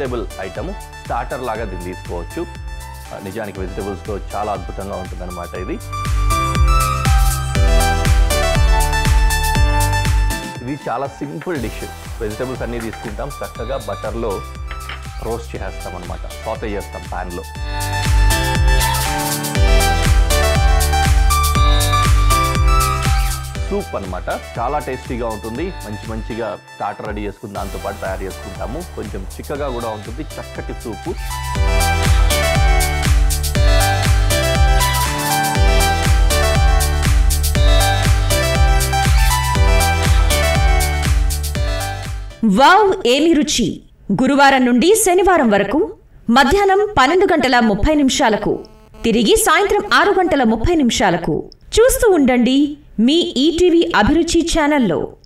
vegetable item starter లాగా దీన్ని తీసుకోవచ్చు ఆ, నిజానికి వెజిటేబుల్స్తో చాలా అద్భుతంగా ఉంటుందన్నమాట ఇది ఇది చాలా సింపుల్ డిష్ వెజిటేబుల్స్ అన్నీ తీసుకుంటాం చక్కగా బటర్లో రోస్ట్ చేస్తాం అనమాట సాటే చేస్తాం ప్యాన్లో సూప్ అన్నమాట చాలా టేస్టీగా ఉంటుంది మంచి మంచిగా స్టార్టర్ రెడీ చేసుకుని దాంతో పాటు తయారు చేసుకుంటాము కొంచెం చిక్కగా కూడా ఉంటుంది చక్కటి సూపు వావ్ ఏమి రుచి గురువారం నుండి శనివారం వరకు మధ్యాహ్నం పన్నెండు గంటల ముప్పై నిమిషాలకు తిరిగి సాయంత్రం ఆరు గంటల ముప్పై నిమిషాలకు చూస్తూ ఉండండి మీ ఈటీవీ అభిరుచి ఛానల్లో